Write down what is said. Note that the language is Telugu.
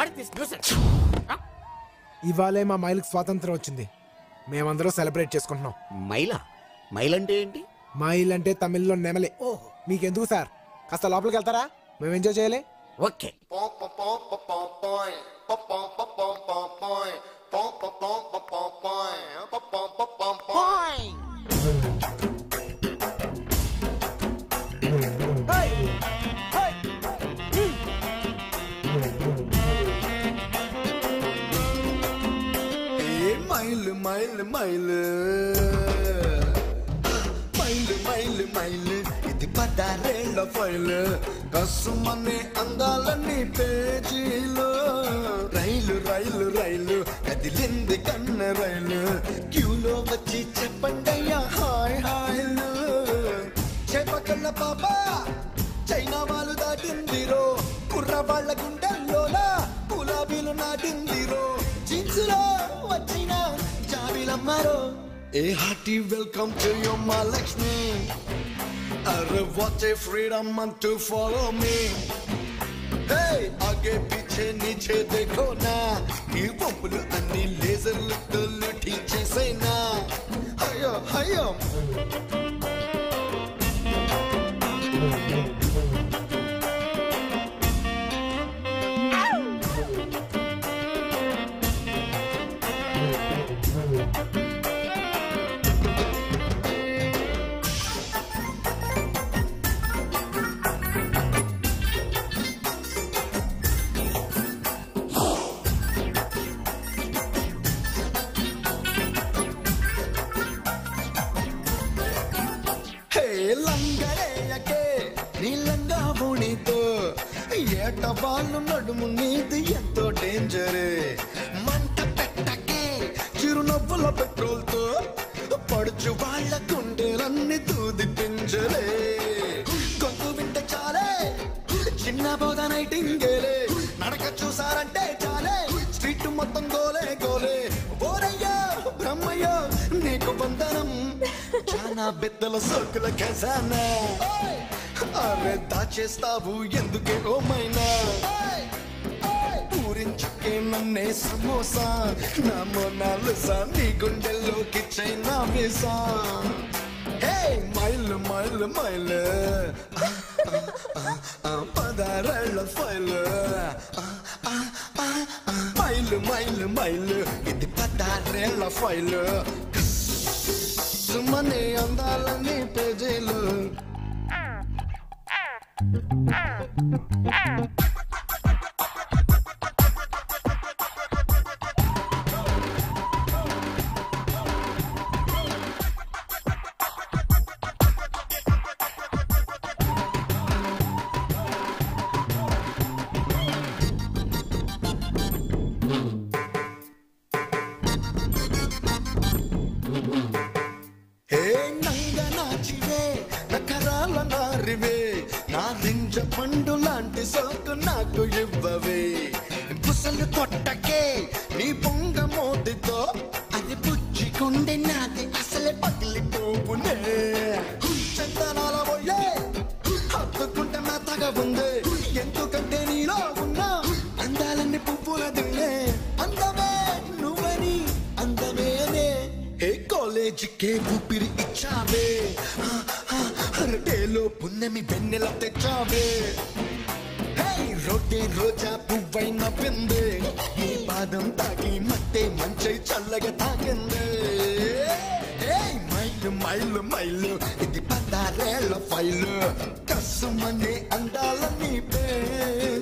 వాట్ దిస్ న్యూసెన్స్ ఇవాళే మా మైల్కి స్వాతంత్రం వచ్చింది మేమందరం సెలబ్రేట్ చేసుకుంటున్నాం మైలా మైల్ అంటే ఏంటి మైల్ అంటే తమిళ్లో నెమలి మీకెందుకు సార్ కాస్త లోపలికి వెళ్తారా మేము ఎంజాయ్ చేయాలి ఓకే ఏ మైలు మైలు మైలు మైలు మైలు మైలు ఇది పదారేళ్ల ఫైలు కసుమనే అందాలని పేజీలు రైలు రైలు రైలు కదిలింది కన్న రైలు క్యూలో వచ్చి చెప్పండి అయ్యా హాయ్ హాయ్లు చెప్పకల్ల పాప చైనా వాళ్ళు దాటిందిరో కుర్ర వాళ్ళ గుండెల్లోనా గులాబీలు నాటిందిరో జీన్సులో వచ్చిన జాబిలమ్మారో ఏ హార్టీ వెల్కమ్ టు యో మా లక్ష్మి అరే what a freedom and to follow me hey ఆగే పీछे नीचे देखो ना ఈ పంపులు అన్ని లేజర్లు తొల్లు టీచేసేనా అయ్యో అయ్యో హే లంగరేయకే నీలంగా ఉణితో ఏట వాళ్ళు నడుము నీది ఎంతో డేంజరే మంట పెట్టకే చిరునవ్వుల పెట్రోల్ తో పడుచు వాళ్ళ కుండేలన్నీ తూది పింజలే గొంతు వింటే చాలే చిన్న బోధ నైటింగేలే నడక చూసారంటే చాలే స్ట్రీట్ మొత్తం గోలే గోలే ఓరయ్యో బ్రహ్మయ్యో నీకు వందనం చాలా బెత్తల సోకుల ఖజానా అరే దాచేస్తావు ఎందుకే ఓ మైనా పూరించుకే నన్నే సమోసా నా మొనాలుసా నీ గుండెల్లోకి చైనా వేసా హే మైలు మైలు మైలు పదారేళ్ల ఫైలు మైలు మైలు మైలు ఇది పదారేళ్ల ఫైలు సుమని అందాలని పేజీలు హే నంగ నాచివే నకరాల నారివే నా రింజ పండు లాంటి సోకు నాకు ఇవ్వవే బుసలు కొట్టకే నీ పొంగ మోదితో అది పుచ్చుకుండే నాది అసలే పగిలి పోవునే చందనాల పోయే హత్తుకుంటే మెత్తగా ఉంది ఎందుకంటే నీలో ఉన్నా అందాలన్నీ పువ్వుల దిల్లే అందమే నువ్వని అందమేనే ఏ కాలేజీకే ఊపిరి ఇచ్చావే ఆ, ఆ, అరటేలో పున్నమి వెన్నెల తెచ్చావే హే, రోటే రోజా పువ్వైన పిందే ఈ పాదం తాకి మట్టే మంచై చల్లగా తాకిందే ఏయ్, మైలు మైలు మైలు ఇది పదారేళ్ల ఫైలు కసుమని అందాల నీ పే